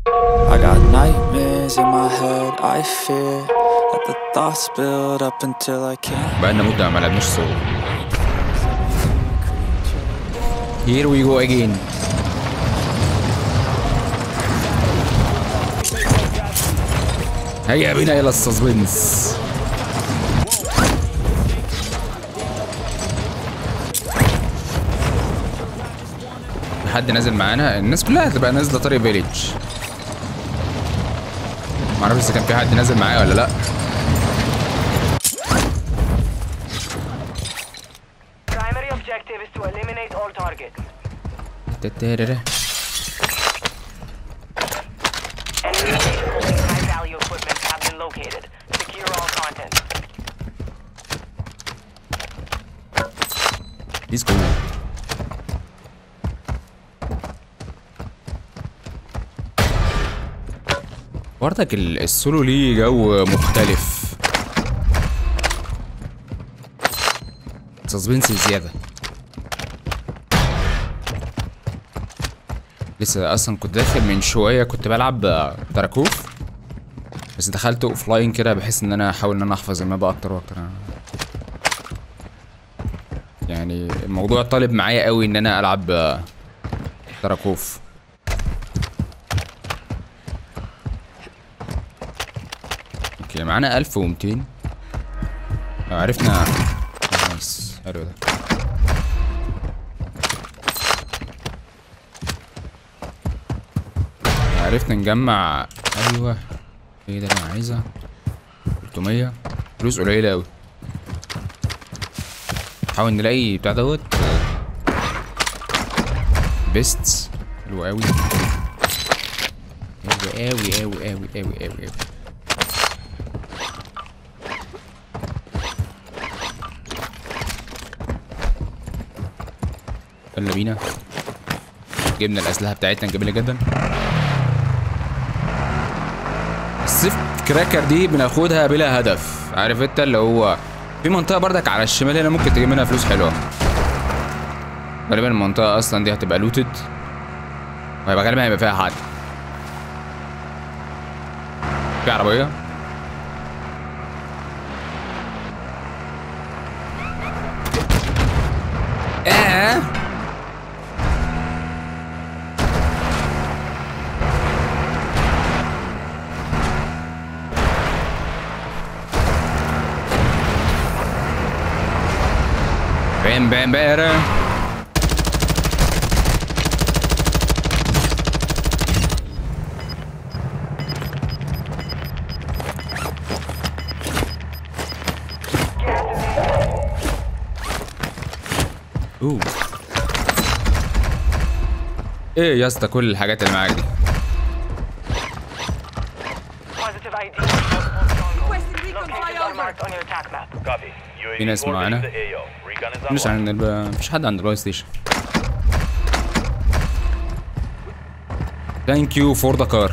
I got nightmares in my head, I fear that the thoughts build up until I can't. بقالنا مدة ما لعبناش سولو Here we go again هيا بينا الى السسبنس حد نازل معانا الناس كلها هتبقى نازله طريق فيليج معرفش اذا كان في حد نازل معايا ولا لا Primary objective is to eliminate all targets. تتررر. Enemy holding high value equipment have been located. Secure all content. Let's go. برضك ال- السولو ليه جو مختلف سسبنس زيادة لسه اصلا كنت داخل من شوية كنت بلعب آه، تراكوف بس دخلت اوف لاين كده بحيث ان انا احاول ان انا احفظ الماب اكتر واكتر يعني الموضوع طالب معايا قوي ان انا العب آه، تراكوف اوكي معانا 1200 لو عرفنا نايس حلو ده عرفنا نجمع ايوه ايه ده اللي انا عايزها 300 فلوس قليله قوي نحاول نلاقي بتاع دوت بيست حلو قوي حلو قوي قوي قوي قوي قوي قوي يلا بينا جبنا الاسلحه بتاعتنا جميله جدا السيف كراكر دي بناخدها بلا هدف عارف انت اللي هو في منطقه بردك على الشمال هنا ممكن تجيب منها فلوس حلوه غالبا المنطقه اصلا دي هتبقى لوتد وهيبقى غالبا هيبقى فيها حد في عربيه ايه بام بام بارا اوه ايه يا اسطى كل الحاجات اللي معاك دي Positive ID. Multiple strongholds. Locations are marked on your attack map. Copy. UAV في ناس orbiting معانا. the AO. Recon is مش online. عند الب... مفيش حد عند البلاي ستيشن ثانك يو فور ذا كار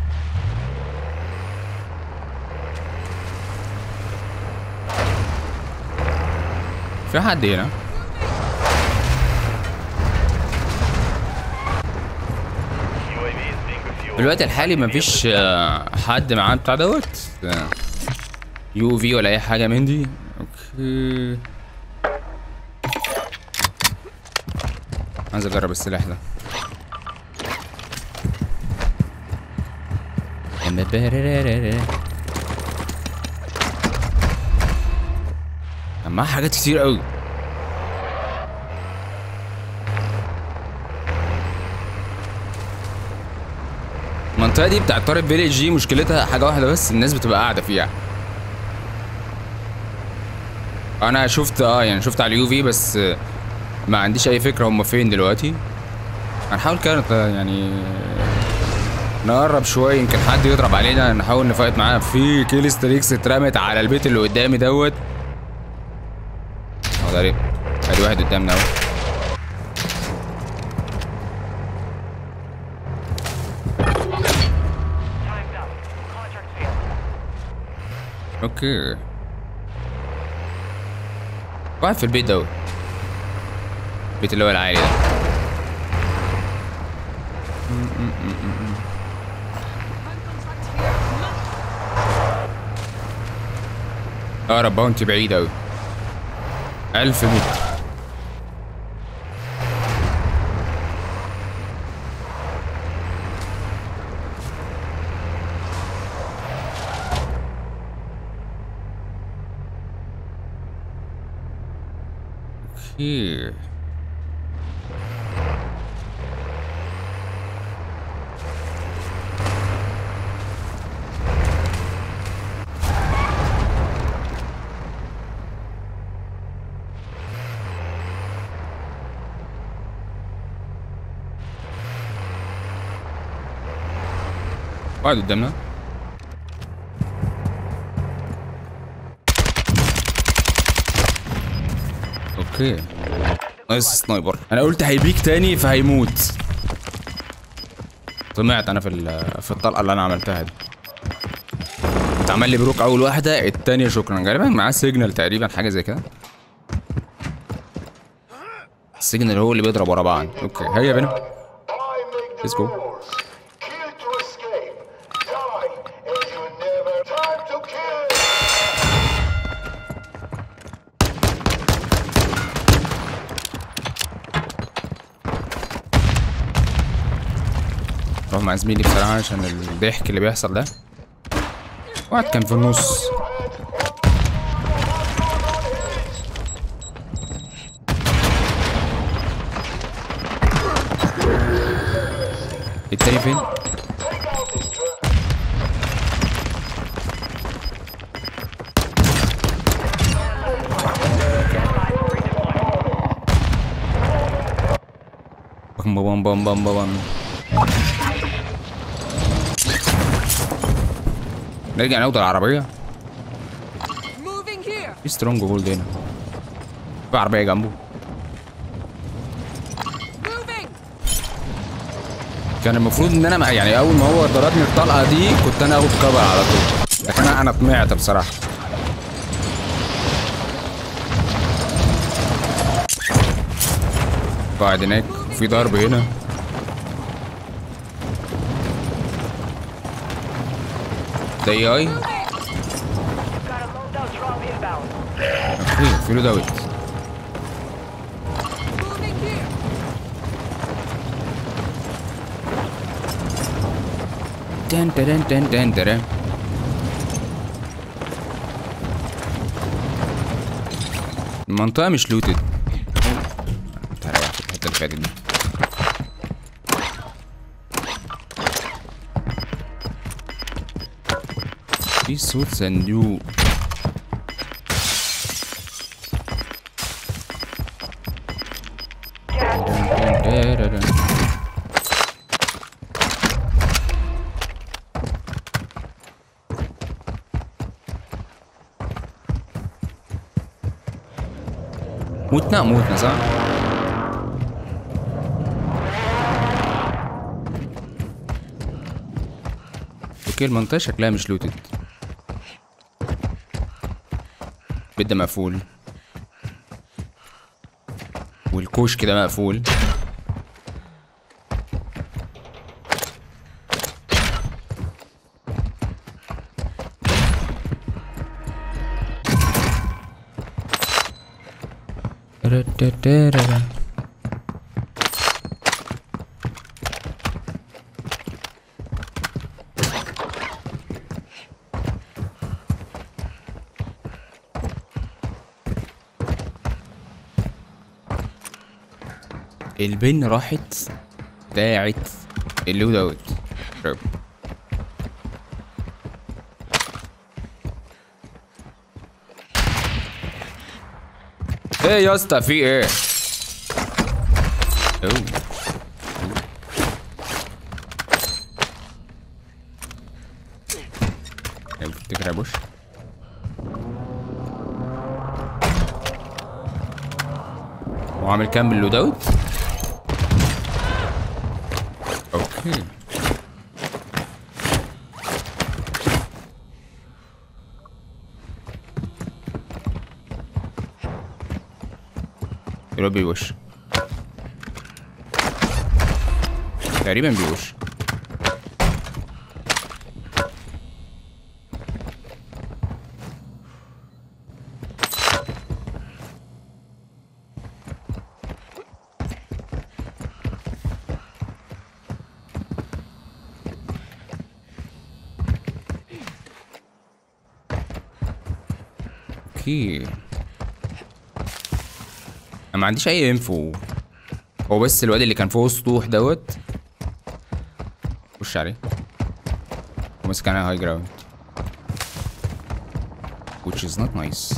في حد هنا UAV is being refueled. في الوقت الحالي مفيش آه، حد معاه بتاع دوت آه، يو في ولا اي حاجه من دي اوكي عايز اجرب السلاح ده كان معاه حاجات كتير قوي المنطقة دي بتاعت طارق فيليج دي مشكلتها حاجة واحدة بس الناس بتبقى قاعدة فيها أنا شفت اه يعني شفت على اليو في بس آه، ما عنديش أي فكرة هم فين دلوقتي هنحاول كده نت- يعني نقرب شوية يمكن حد يضرب علينا نحاول نفايت معاه في كيل ستريكس اترمت على البيت اللي قدامي دوت اهو ده ليه؟ ادي واحد قدامنا اهو Time's up. Contract failed. اوكي واحد في البيت دوت البيت اللي هو العالي ده اقرب باونتي بعيد اوي ألف متر اوكي واحد قدامنا اوكي نايس سنايبر انا قلت هيبيك تاني فهيموت طمعت انا في ال- في الطلقه اللي انا عملتها دي اتعمل لي بروك اول واحده التانيه شكرا غالبا معاه سيجنال تقريبا حاجه زي كده السيجنال هو اللي بيضرب ورا بعض اوكي هيا بينا Let's Let's go. Kill to escape. Die and you never time to kill. روح مع زميلي بصراحه عشان الضحك اللي بيحصل ده واحد كان في النص التاني فين؟ بام بام بام بام بام نرجع ناخد العربية Moving here. في سترونج هولد هنا في عربية جنبه Moving. كان المفروض ان انا مع- يعني اول ما هو ضربني الطلقة دي كنت انا اخد كفر على طول لكن انا انا طمعت بصراحة قاعد هناك في ضرب هنا ده اي اي Got a loadout drop inbound. اوكي في له دوت Moving here. تن تن تن تن تن المنطقة مش لوتد تعالى في الحتة اللي فاتت دي في صوت صندوق موتنا موتنا صح؟ اوكي المنطقة شكلها مش لوتد البيت ده مقفول والكوش كده مقفول البن راحت بتاعت اللود اوت شوف. ايه يا اسطى في ايه؟ اوه يلا تفتكر يا بوش وعامل كام باللود اوت؟ اوكي يبقى بيوش تقريبا بيوش اوكي انا ما عنديش اي انفو هو بس الواد اللي كان فوق السطوح دوت خش عليه وماسك عليها هاي جراوند which is not nice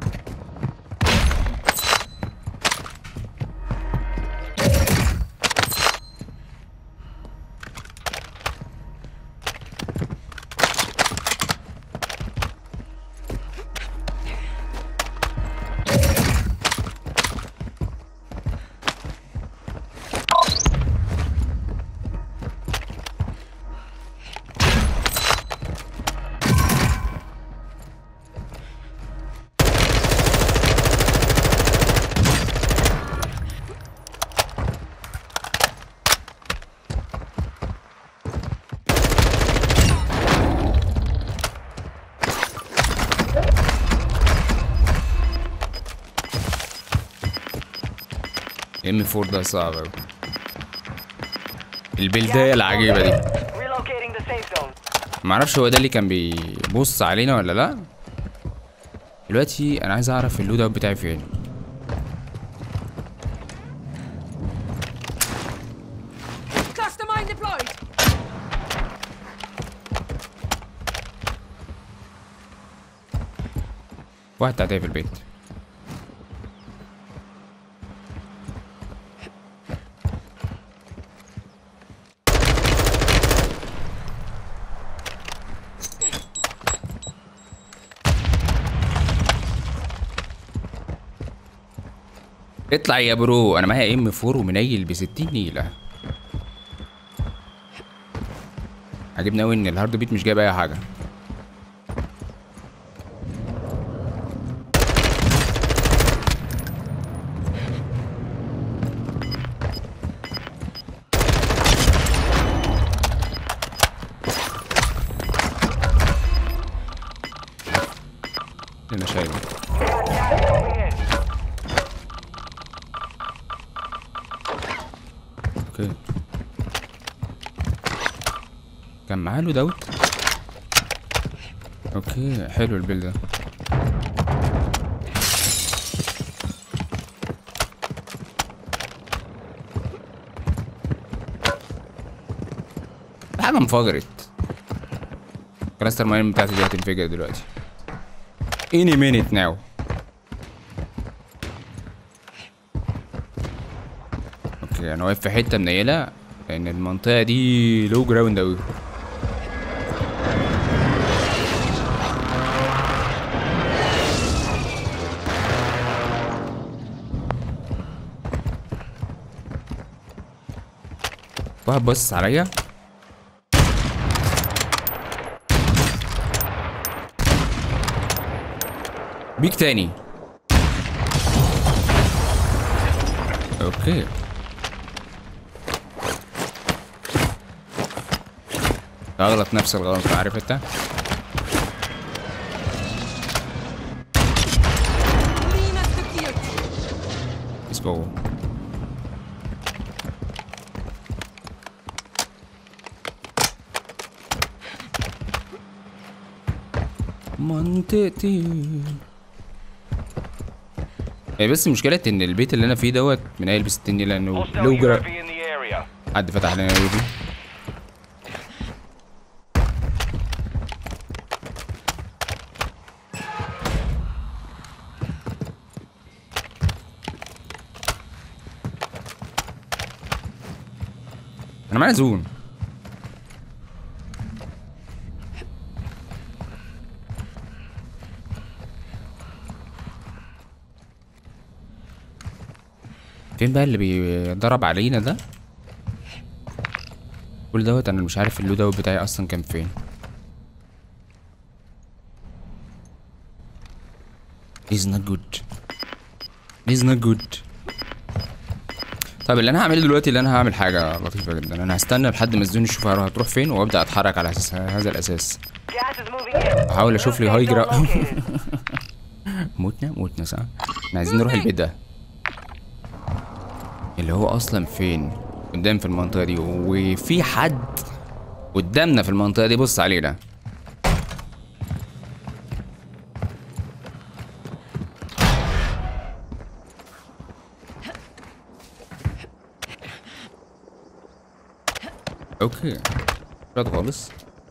ام 4 ده صعب اوي البلدايه العجيبه دي Relocating the safe zone. معرفش هو ده اللي كان بيبص علينا ولا لا دلوقتي انا عايز اعرف اللود اوت بتاعي فين Cluster mine deployed. واحد تحتيه في البيت اطلع يا برو انا معايا ام 4 ومنيل ب 60 نيله عجبني قوي ان الهارد بيت مش جايب اي حاجه انا شايل اوكي كان معاه له دوت اوكي حلو البيل ده حاجة انفجرت كلاستر ماين بتاعتي دي هتنفجر دلوقتي any minute now اوكي انا واقف في حته منيله لان المنطقه دي لو جراوند اوي واحد بص عليا بيك تاني اوكي اغلط نفس الغلط عارف انت Lean as the cute. Let's go منطقتي هي بس مشكلة ان البيت اللي انا فيه دوت من قلب 60 لانه Hostile لو جرا UAV in the area. حد فتح لنا يوبي انا معايا زون فين بقى اللي بيضرب علينا ده كل دوت انا مش عارف اللود اوت بتاعي اصلا كان فين This is not good This is not good طيب اللي انا هعمله دلوقتي اللي انا هعمل حاجة لطيفة جدا انا هستنى لحد ما الزون يشوف هتروح فين وابدا اتحرك على اساس هذا الاساس Gas is moving in. هحاول اشوف لي Safe هاي zone جرا located. موتنا موتنا صح احنا عايزين نروح البيت ده اللي هو اصلا فين قدام في المنطقه دي وفي حد قدامنا في المنطقه دي بص علينا اوكي بعد خالص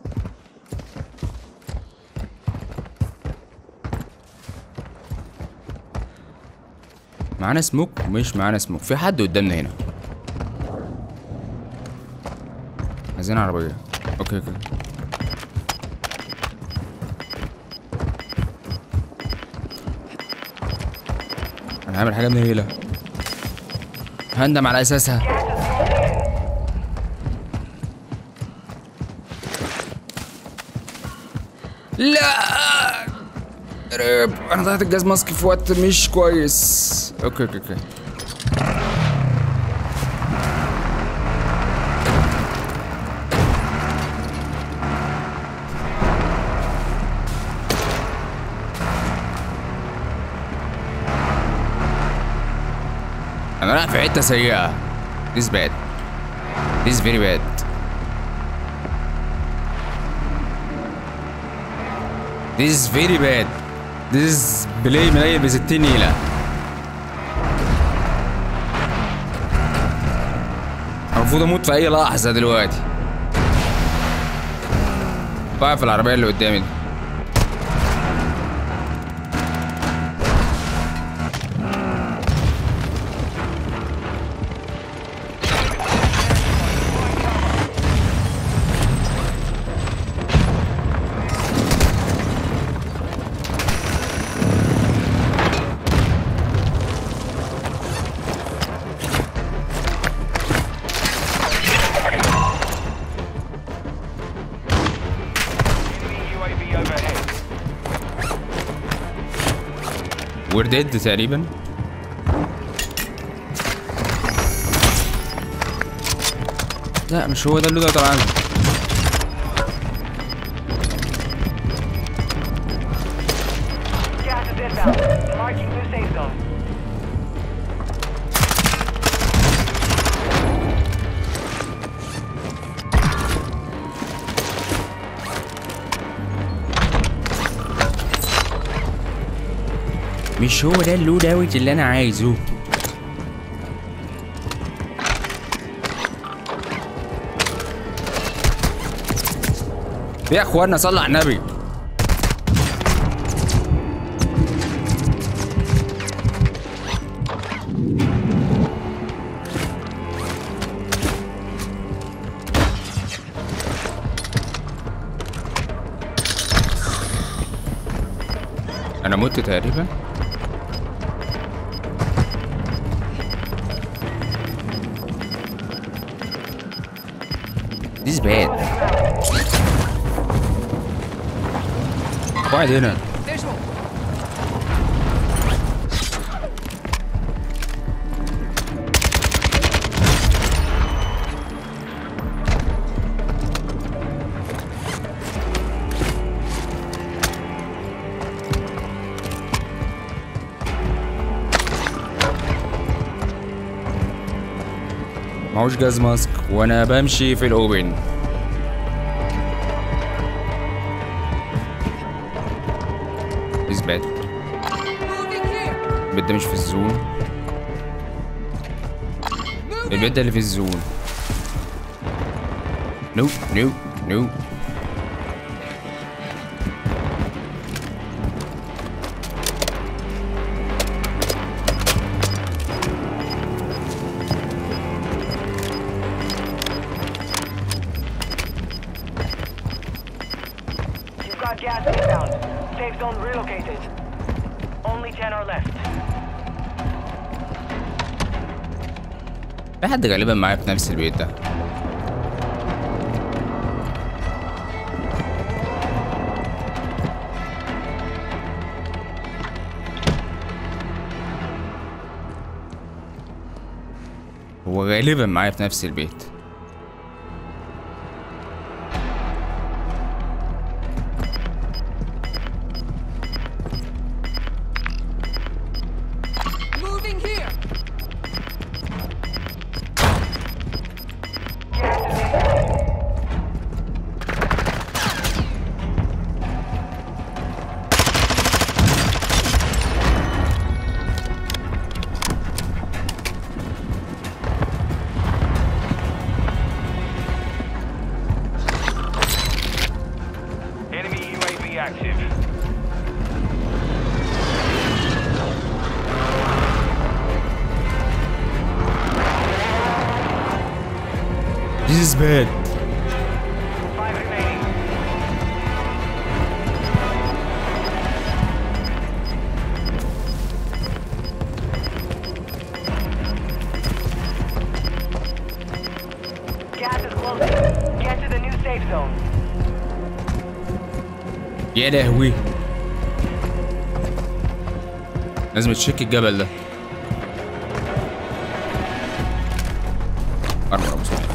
معانا سموك مش معانا سموك في حد قدامنا هنا عايزين عربية اوكي اوكي انا هعمل حاجة منيلة هندم على اساسها لا قريب انا ضيعت الجاز ماسك في وقت مش كويس اوكي اوكي اوكي انا رايح في حته سيئه This bad This is very bad This is very bad This is بلاي منيل ب 60 نيلة المفروض اموت في اي لحظة دلوقتي بقى في العربية اللي قدامي دي UAV overhead. We're dead تقريبا لا مش هو ده اللي ده عنه Gas is inbound. Marking new safe zone. مش هو ده اللود اوت اللي انا عايزه يا اخوانا صلى على النبي انا مت تقريبا This is bad. واحد هنا Visual. معهوش جاز ماسك وانا بمشي في الاوبن This is bad. Moving here. البيت ده مش في الزون Moving. البيت ده اللي في الزون نو نو نو You've got gas inbound. Safe zone relocated. Only 10 are left. في حد غالبا معايا في نفس البيت ده هو غالبا معايا في نفس البيت Moving here. Gas is inbound. active. This is bad. Five remaining. Gas is closing. Get to the new safe zone. يا لهوي لازم تشيك الجبل ده أربعة أبو صالح.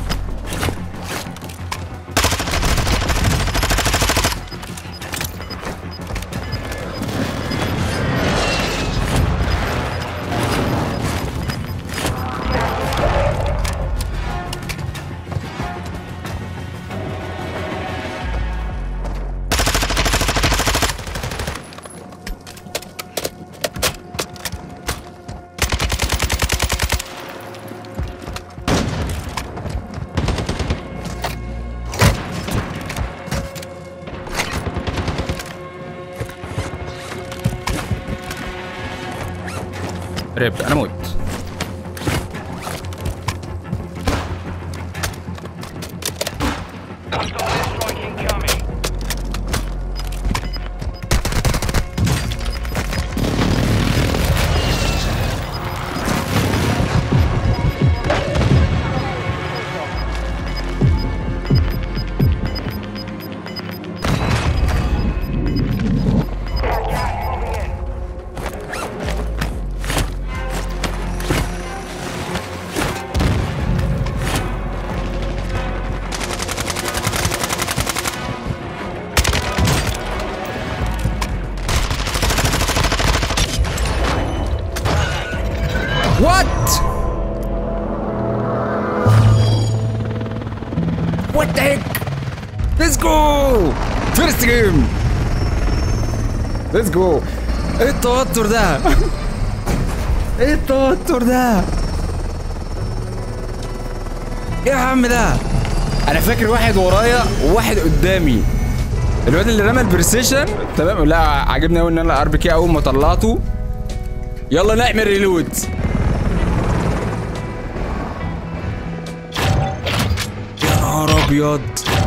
ريب انا موت Hostile airstrike incoming. Gas, gas moving in. وات وات ذا هيك ليتس جو فيرست جيم ليتس جو ايه التوتر ده ايه التوتر ده ايه يا عم ده انا فاكر واحد ورايا وواحد قدامي الواد اللي رمى البريسيشن تمام لا عاجبني قوي ان انا الار بي كي اول ما طلعته يلا نعمل ريلود يا نهار ابيض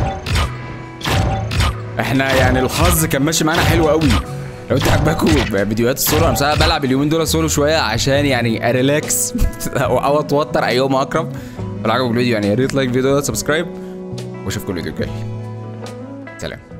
احنا يعني الحظ كان ماشي معانا حلو قوي لو انتوا عجباكم فيديوهات السولو انا بصراحه بلعب اليومين دول سولو شويه عشان يعني اريلاكس او أو اتوتر ايام اقرب لو عجبكم الفيديو يعني يا ريت لايك الفيديو ده سبسكرايب واشوفكم الفيديو الجاي سلام